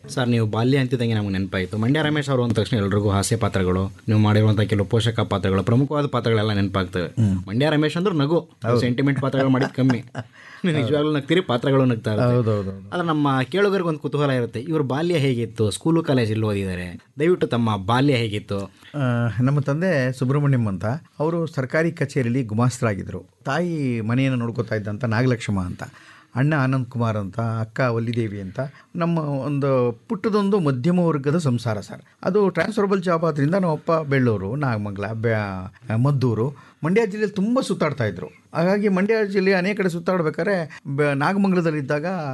sir ನೀವು ಬಾಲ್ಯ ಅಂತಿದ್ದಂಗೆ ನಮ್ಗೆ ನೆನಪಾಯಿತು ಮಂಡ್ಯ ರಮೇಶ್ ಅವರು ಅಂದ ತಕ್ಷಣ ಎಲ್ರಿಗೂ ಹಾಸ್ಯ ಪಾತ್ರಗಳು ನೀವು ಮಾಡಿರುವಂಥ ಕೆಲವು ಪೋಷಕ ಪಾತ್ರಗಳು ಪ್ರಮುಖವಾದ ಪಾತ್ರಗಳೆಲ್ಲ ನೆನಪಾಗ್ತವೆ ಮಂಡ್ಯ ರಮೇಶ್ ಅಂದ್ರೆ ನಗು ಸೆಂಟಿಮೆಂಟ್ ಪಾತ್ರಗಳು ಮಾಡಿದ್ ಕಮ್ಮಿ ನೀವು ನಿಜವಾಗ್ಲೂ ನಗ್ತೀರಿ ಪಾತ್ರಗಳು ನಗ್ತಾ ಇರುತ್ತೆ ಹೌದೌದು ಆದ್ರೆ ನಮ್ಮ ಕೇಳುಗರಿಗೆ ಒಂದು ಕುತೂಹಲ ಇರುತ್ತೆ ಇವ್ರ ಬಾಲ್ಯ ಹೇಗಿತ್ತು ಸ್ಕೂಲು ಕಾಲೇಜ್ ಇಲ್ಲಿ ಓದಿದ್ದಾರೆ ದಯವಿಟ್ಟು ತಮ್ಮ ಬಾಲ್ಯ ಹೇಗಿತ್ತು ಆ, ನಮ್ಮ ತಂದೆ ಸುಬ್ರಹ್ಮಣ್ಯಂ ಅಂತ ಅವರು ಸರ್ಕಾರಿ ಕಚೇರಿಯಲ್ಲಿ ಗುಮಾಸ್ತರಾಗಿದ್ದರು ತಾಯಿ ಮನೆಯನ್ನು ನೋಡ್ಕೋತಾ ಇದ್ದಂಥ ನಾಗಲಕ್ಷ್ಮ ಅಂತ ಅಣ್ಣ ಆನಂದ್ ಕುಮಾರ್ ಅಂತ ಅಕ್ಕ ವಲ್ಲಿದೇವಿ ಅಂತ ನಮ್ಮ ಒಂದು ಪುಟ್ಟದೊಂದು ಮಧ್ಯಮ ವರ್ಗದ ಸಂಸಾರ ಸರ್ ಅದು ಟ್ರಾನ್ಸ್ಫರಬಲ್ ಜಾಬ್ ಆದ್ದರಿಂದ ನಮ್ಮ ಅಪ್ಪ ಬೆಳ್ಳೂರು ನಾಗಮಂಗಲ ಬ್ಯಾ ಮದ್ದೂರು ಮಂಡ್ಯ ಜಿಲ್ಲೆಯಲ್ಲಿ ತುಂಬ ಸುತ್ತಾಡ್ತಾ ಇದ್ರು ಹಾಗಾಗಿ ಮಂಡ್ಯ ಜಿಲ್ಲೆ ಅನೇಕ ಕಡೆ ಸುತ್ತಾಡ್ಬೇಕಾದ್ರೆ ಬ ನಾಗಮಂಗಲದಲ್ಲಿದ್ದಾಗ